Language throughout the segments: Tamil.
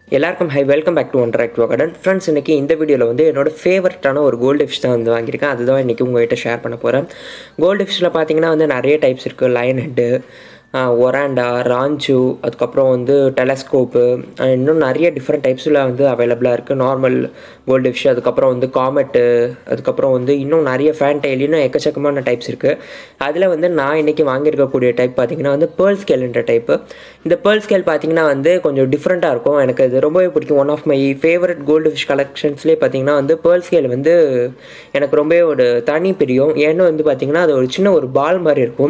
எல்லாருக்கும் hi welcome back to one track garden friends இன்றைக்கி இந்த வீடியோவில் வந்து என்னோட ஃபேவரட்டான ஒரு கோல்டு ஃபிஷ் தான் வந்து வாங்கியிருக்கேன் அதுதான் இன்றைக்கி உங்கள்கிட்ட ஷேர் பண்ண போகிறேன் கோல்டு ஃபிஷ்ஷில் பார்த்தீங்கன்னா வந்து நிறைய டைப்ஸ் இருக்குது லயன் ஹெட்டு ஒராண்டா ராஞ்சு அதுக்கப்புறம் வந்து டெலஸ்கோப்பு இன்னும் நிறைய டிஃப்ரெண்ட் டைப்ஸில் வந்து அவைலபிளாக இருக்குது நார்மல் கோல்டு ஃபிஷ் அதுக்கப்புறம் வந்து காமெட்டு அதுக்கப்புறம் வந்து இன்னும் நிறைய ஃபேன் டைல் இன்னும் எக்கச்சக்கமான டைப்ஸ் இருக்குது அதில் வந்து நான் இன்றைக்கி வாங்கியிருக்கக்கூடிய டைப் பார்த்திங்கன்னா வந்து பேர்ல் ஸ்கேல்ன்ற டைப்பு இந்த பேர்ல் ஸ்கேல் பார்த்திங்கன்னா வந்து கொஞ்சம் டிஃப்ரெண்ட்டாக இருக்கும் எனக்கு இது ரொம்பவே பிடிக்கும் one of my favourite goldfish கலெக்ஷன்ஸ்லேயே பார்த்திங்கன்னா வந்து பேர்ல் ஸ்கேல் வந்து எனக்கு ரொம்பவே ஒரு தனி பிரியம் ஏன்னா வந்து பார்த்திங்கன்னா அது ஒரு சின்ன ஒரு பால் மாதிரி இருக்கும்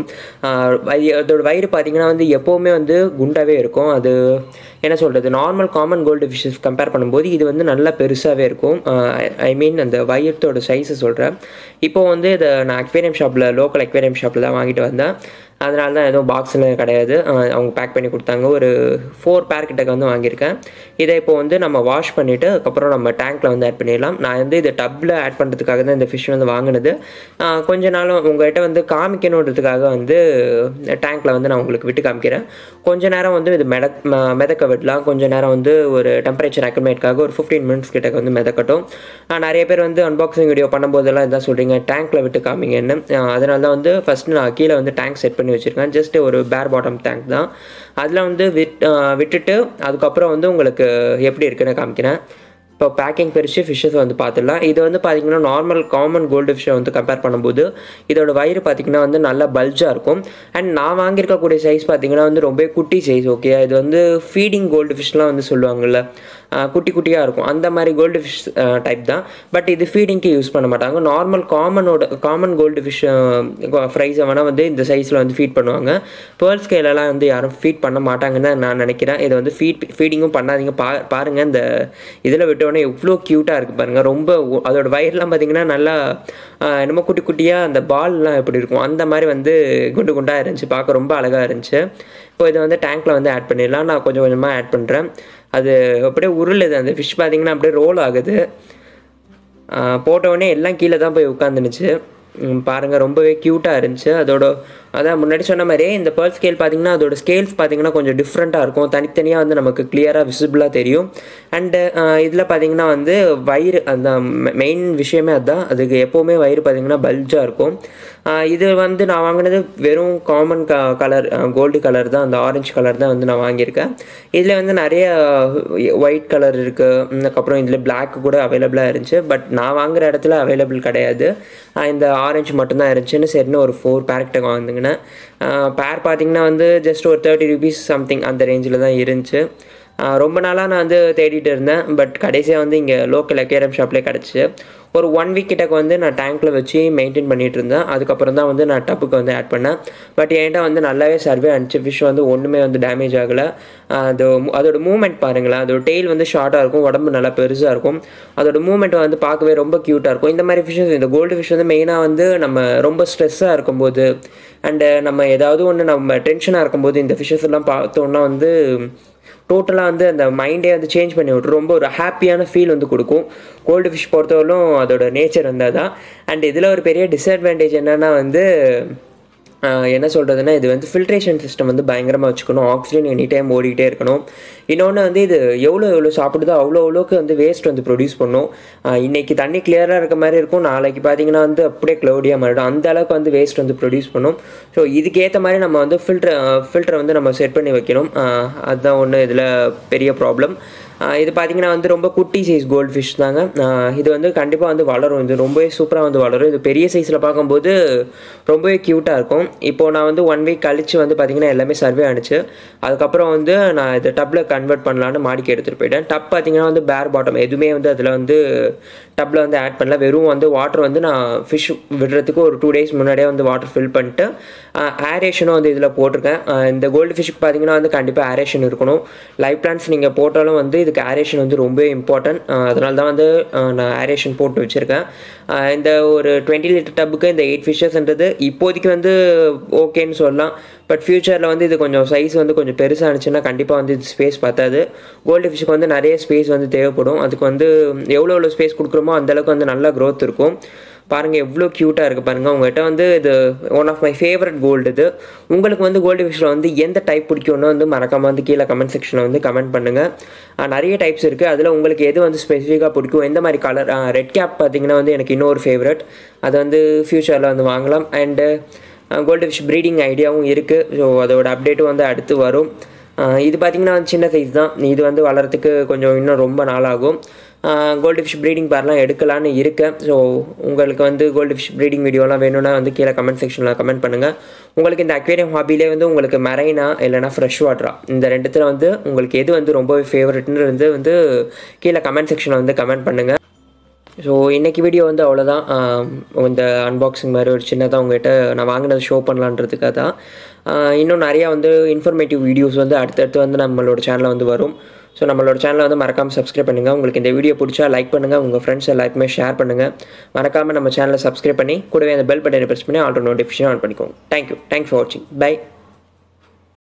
அதோட வயிறு பார்த்திங்கன்னா வந்து எப்போவுமே வந்து குண்டாகவே இருக்கும் அது என்ன சொல்கிறது normal common goldfishes compare பண்ணும்போது இது வந்து நல்லா பெருசாகவே இருக்கும் ஐ மீன் அந்த வயிறத்தோட சைஸை சொல்கிறேன் இப்போ வந்து இதை நான் அக்வேரியம் ஷாப்பில் லோக்கல் அக்வேரியம் ஷாப்பில் தான் வாங்கிட்டு வந்தேன் அதனால தான் எதுவும் பாக்ஸில் கிடையாது அவங்க பேக் பண்ணி கொடுத்தாங்க ஒரு ஃபோர் பேர் கிட்டக்க வந்து வாங்கியிருக்கேன் இதை இப்போ வந்து நம்ம வாஷ் பண்ணிவிட்டு அதுக்கப்புறம் நம்ம டேங்க்கில் வந்து ஆட் பண்ணிடலாம் நான் வந்து இதை டப்பில் ஆட் பண்ணுறதுக்காக தான் இந்த ஃபிஷ் வந்து வாங்கினது கொஞ்ச நாளும் உங்கள்கிட்ட வந்து காமிக்கணுன்றதுக்காக வந்து டேங்க்கில் வந்து நான் உங்களுக்கு விட்டு காமிக்கிறேன் கொஞ்ச நேரம் வந்து இது மெத மிதக்க விடலாம் கொஞ்ச நேரம் வந்து ஒரு டெம்பரேச்சர் அக்கமேட்காக ஒரு ஃபிஃப்டீன் மினிட்ஸ் கிட்ட வந்து மிதக்கட்டும் நிறைய பேர் வந்து அன்பாக்சிங் வீடியோ பண்ணும்போதெல்லாம் இதான் சொல்கிறீங்க டேங்க்கில் விட்டு காமிங்கன்னு அதனால தான் வந்து ஃபஸ்ட்டு நான் கீழே வந்து டேங்க் செட் பண்ணி பண்ணி வச்சுருக்கேன் ஜஸ்ட் ஒரு பேர் பாட்டம் டேங்க் தான் அதில் வந்து விட் விட்டுட்டு அதுக்கப்புறம் வந்து உங்களுக்கு எப்படி இருக்குன்னு காமிக்கிறேன் இப்போ பேக்கிங் பிரித்து ஃபிஷ்ஷஸ் வந்து பார்த்துடலாம் இது வந்து பார்த்திங்கன்னா நார்மல் காமன் கோல்டு ஃபிஷ்ஷை வந்து கம்பேர் பண்ணும்போது இதோட வயிறு பார்த்திங்கன்னா வந்து நல்லா பல்ஜாக இருக்கும் அண்ட் நான் வாங்கியிருக்கக்கூடிய சைஸ் பார்த்திங்கன்னா வந்து ரொம்ப குட்டி சைஸ் ஓகே இது வந்து ஃபீடிங் கோல்டு ஃபிஷ்லாம் வந்து சொல்லுவாங்கள்ல குட்டி குட்டியாக இருக்கும் அந்த மாதிரி கோல்டு ஃபிஷ் டைப் தான் பட் இது ஃபீடிங்க்கு யூஸ் பண்ண மாட்டாங்க நார்மல் காமனோட காமன் கோல்டு ஃபிஷ் ஃப்ரைஸை வேணால் வந்து இந்த சைஸில் வந்து ஃபீட் பண்ணுவாங்க பேர்ல் ஸ்கேலெல்லாம் வந்து யாரும் ஃபீட் பண்ண மாட்டாங்கன்னு நான் நினைக்கிறேன் இதை வந்து ஃபீட் ஃபீடிங்கும் பண்ணாதீங்க பா பாருங்கள் இந்த இதில் விட்டோடனே எவ்வளோ க்யூட்டாக இருக்குது பாருங்கள் ரொம்ப அதோட வயிறுலாம் பார்த்திங்கன்னா நல்லா என்னமோ குட்டி குட்டியாக அந்த பால்லாம் எப்படி இருக்கும் அந்த மாதிரி வந்து குண்டு குண்டாக இருந்துச்சு பார்க்க ரொம்ப அழகாக இருந்துச்சு இப்போ இதை வந்து டேங்க்கில் வந்து ஆட் பண்ணிடலாம் நான் கொஞ்சம் கொஞ்சமாக ஆட் பண்ணுறேன் அது அப்படியே உருளுது அந்த ஃபிஷ் பார்த்திங்கன்னா அப்படியே ரோல் ஆகுது போட்டவுடனே எல்லாம் கீழே தான் போய் உட்காந்துனுச்சு பாருங்கள் ரொம்பவே க்யூட்டாக இருந்துச்சு அதோட அதான் முன்னாடி சொன்ன மாதிரியே இந்த பேர்ல் ஸ்கேல் பார்த்திங்கன்னா அதோட ஸ்கேல்ஸ் பார்த்திங்கன்னா கொஞ்சம் டிஃப்ரெண்ட்டாக இருக்கும் தனித்தனியாக வந்து நமக்கு கிளியராக விசிபிளாக தெரியும் அண்டு இதில் பார்த்திங்கன்னா வந்து வயிறு அந்த மெயின் விஷயமே அதுதான் அதுக்கு எப்போவுமே வயிறு பார்த்திங்கன்னா பல்ஜாக இருக்கும் இது வந்து நான் வாங்கினது வெறும் காமன் க கலர் கோல்டு கலர் தான் அந்த ஆரஞ்சு கலர் தான் வந்து நான் வாங்கியிருக்கேன் இதில் வந்து நிறைய ஒயிட் கலர் இருக்குது அதுக்கப்புறம் இதில் பிளாக் கூட அவைலபிளாக இருந்துச்சு பட் நான் வாங்குகிற இடத்துல அவைலபிள் கிடையாது இந்த ஆரஞ்சு மட்டும்தான் இருந்துச்சுன்னு சரின்னு ஒரு ஃபோர் பேரக்டை வாங்குங்கண்ணே பேர் பார்த்தீங்கன்னா வந்து ஜஸ்ட் ஒரு தேர்ட்டி ருபீஸ் சம்திங் அந்த ரேஞ்சில் தான் இருந்துச்சு ரொம்ப நாளாக நான் வந்து தேடிட்டு இருந்தேன் பட் கடைசியாக வந்து இங்கே லோக்கல் அக்வேரியம் ஷாப்லேயே கிடச்சிச்சு ஒரு ஒன் வீக் கிட்டக்கு வந்து நான் டேங்க்கில் வச்சு மெயின்டைன் பண்ணிகிட்டு இருந்தேன் அதுக்கப்புறம் தான் வந்து நான் டப்புக்கு வந்து ஆட் பண்ணேன் பட் என்கிட்ட வந்து நல்லாவே சர்வே அனுப்பிச்சு ஃபிஷ் வந்து ஒன்றுமே வந்து டேமேஜ் ஆகலை அது அதோட மூமெண்ட் பாருங்களேன் அதோட டெய்ல் வந்து ஷார்ட்டாக இருக்கும் உடம்பு நல்லா பெருசாக இருக்கும் அதோட மூமெண்ட் வந்து பார்க்கவே ரொம்ப க்யூட்டாக இருக்கும் இந்த மாதிரி ஃபிஷ்ஷஸ் இந்த கோல்டு ஃபிஷ் வந்து மெயினாக வந்து நம்ம ரொம்ப ஸ்ட்ரெஸ்ஸாக இருக்கும்போது அண்டு நம்ம ஏதாவது ஒன்று நம்ம டென்ஷனாக இருக்கும்போது இந்த ஃபிஷ்ஷஸ் எல்லாம் பார்த்தோன்னா வந்து டோட்டலாக வந்து அந்த மைண்டே வந்து சேஞ்ச் பண்ணி விட்ரு ரொம்ப ஒரு ஹாப்பியான ஃபீல் வந்து கொடுக்கும் கோல்டு ஃபிஷ் பொறுத்தவரைக்கும் அதோட நேச்சர் வந்து தான் அண்ட் இதில் ஒரு பெரிய டிஸ்அட்வான்டேஜ் என்னென்னா வந்து என்ன சொல்கிறதுனா இது வந்து ஃபில்ட்ரேஷன் சிஸ்டம் வந்து பயங்கரமாக வச்சுக்கணும் ஆக்சிஜன் எனி டைம் ஓடிக்கிட்டே இருக்கணும் இன்னொன்று வந்து இது எவ்வளோ எவ்வளோ சாப்பிடுதோ அவ்வளோ அவ்வளோக்கு வந்து வேஸ்ட் வந்து ப்ரொடியூஸ் பண்ணும் இன்றைக்கி தண்ணி கிளியராக இருக்க மாதிரி இருக்கும் நாளைக்கு பார்த்தீங்கன்னா வந்து அப்படியே க்ளௌடியாக மாறிடும் அந்த அளவுக்கு வந்து வேஸ்ட் வந்து ப்ரொடியூஸ் பண்ணும் ஸோ இதுக்கேற்ற மாதிரி நம்ம வந்து ஃபில்டர் ஃபில்டரை வந்து நம்ம செட் பண்ணி வைக்கணும் அதுதான் ஒன்று இதில் பெரிய ப்ராப்ளம் இது பார்த்திங்கன்னா வந்து ரொம்ப குட்டி சைஸ் கோல்டு ஃபிஷ் தாங்க இது வந்து கண்டிப்பாக வந்து வளரும் இது ரொம்பவே சூப்பராக வந்து வளரும் இது பெரிய சைஸில் பார்க்கும்போது ரொம்பவே க்யூட்டாக இருக்கும் இப்போது நான் வந்து ஒன் வீக் கழித்து வந்து பார்த்திங்கன்னா எல்லாமே சர்வே ஆனிச்சு அதுக்கப்புறம் வந்து நான் இதை டப்பில் கன்வெர்ட் பண்ணலான்னு மாடிக்கு எடுத்துகிட்டு போயிட்டேன் டப் பார்த்திங்கன்னா வந்து பேர் பாட்டம் எதுவுமே வந்து அதில் வந்து டப்பில் வந்து ஆட் பண்ணல வெறும் வந்து வாட்டர் வந்து நான் ஃபிஷ் விடுறதுக்கு ஒரு டூ டேஸ் முன்னாடியே வந்து வாட்டர் ஃபில் பண்ணிட்டு ஏரேஷனும் வந்து இதில் போட்டிருக்கேன் இந்த கோல்டு ஃபிஷ்க்கு பார்த்திங்கன்னா வந்து கண்டிப்பாக ஏரேஷன் இருக்கணும் லைஃப் பிளான்ஸ் நீங்கள் போட்டாலும் வந்து இதுக்கு ஏரேஷன் வந்து ரொம்ப இம்பார்ட்டன்ட் அதனால தான் வந்து நான் ஏரேஷன் போட்டு வச்சுருக்கேன் இந்த ஒரு டுவெண்ட்டி லிட்டர் டப்புக்கு இந்த எயிட் ஃபிஷ்ஷஸ்ன்றது இப்போதைக்கு வந்து ஓகேன்னு சொல்லலாம் பட் ஃப்யூச்சரில் வந்து இது கொஞ்சம் சைஸ் வந்து கொஞ்சம் பெருசாக இருந்துச்சுன்னா கண்டிப்பாக வந்து இது ஸ்பேஸ் பத்தாது கோல்டு ஃபிஷ்ஷுக்கு வந்து நிறைய ஸ்பேஸ் வந்து தேவைப்படும் அதுக்கு வந்து எவ்வளோ எவ்வளோ ஸ்பேஸ் கொடுக்குறோமோ அந்தளவுக்கு வந்து நல்லா க்ரோத் இருக்கும் பாருங்கள் எவ்வளோ க்யூட்டாக இருக்குது பாருங்கள் உங்கள்கிட்ட வந்து இது one of my favourite gold இது உங்களுக்கு வந்து கோல்டு ஃபிஷ்ஷில் வந்து எந்த டைப் பிடிக்கும்னு வந்து மறக்காமல் வந்து கீழே கமெண்ட் செக்ஷனில் வந்து கமெண்ட் பண்ணுங்கள் நிறைய டைப்ஸ் இருக்குது அதில் உங்களுக்கு எது வந்து ஸ்பெசிஃபிக்காக பிடிக்கும் எந்த மாதிரி கலர் ரெட் கேப் பார்த்தீங்கன்னா வந்து எனக்கு இன்னொரு ஃபேவரட் அது வந்து ஃப்யூச்சரில் வந்து வாங்கலாம் அண்டு கோல்டு ஃபிஷ் ப்ரீடிங் ஐடியாவும் இருக்குது ஸோ அதோட அப்டேட்டும் வந்து அடுத்து வரும் இது பார்த்திங்கன்னா வந்து சின்ன சைஸ் தான் இது வந்து வளர்கிறதுக்கு கொஞ்சம் இன்னும் ரொம்ப நாளாகும் கோல்டு ஃபிஷ் ப்ரீடிங் பேர்லாம் எடுக்கலான்னு இருக்கேன் ஸோ உங்களுக்கு வந்து கோல்டு ஃபிஷ் ப்ரீடிங் வீடியோலாம் வேணும்னா வந்து கீழே கமெண்ட் செக்ஷனில் கமெண்ட் பண்ணுங்கள் உங்களுக்கு இந்த அக்வேரியம் ஹாபிலே வந்து உங்களுக்கு மெரைனா இல்லைனா ஃப்ரெஷ் வாட்டரா இந்த ரெண்டுத்தில் வந்து உங்களுக்கு எது வந்து ரொம்பவே ஃபேவரட்னு வந்து வந்து கீழே கமெண்ட் செக்ஷனில் வந்து கமெண்ட் பண்ணுங்கள் ஸோ இன்றைக்கி வீடியோ வந்து அவ்வளோதான் இந்த அன்பாக்சிங் மாதிரி ஒரு சின்னதாக உங்கள்கிட்ட நான் வாங்கினதை ஷோ பண்ணலான்றதுக்காக தான் இன்னும் நிறையா வந்து இன்ஃபர்மேட்டிவ் வீடியோஸ் வந்து அடுத்தடுத்து வந்து நம்மளோட சேனலில் வந்து வரும் ஸோ நம்மளோட சேனலை வந்து மறக்காமல் சப்ஸ்கிரைப் பண்ணுங்கள் உங்களுக்கு இந்த வீடியோ பிடிச்சா லைக் பண்ணுங்கள் உங்கள் ஃப்ரெண்ட்ஸ் எல்லாருக்குமே ஷேர் பண்ணுங்கள் மறக்காமல் நம்ம சேனலை சப்ஸ்கிரைப் பண்ணி கூடவே அந்த பெல் பட்டனை ப்ரெஸ் பண்ணி ஆல்ரெடி நோட்டிஃபிகேஷன் ஆன் பண்ணிக்கோங்க தேங்க்யூ தேங்க்ஸ் ஃபார் வாட்சிங் பை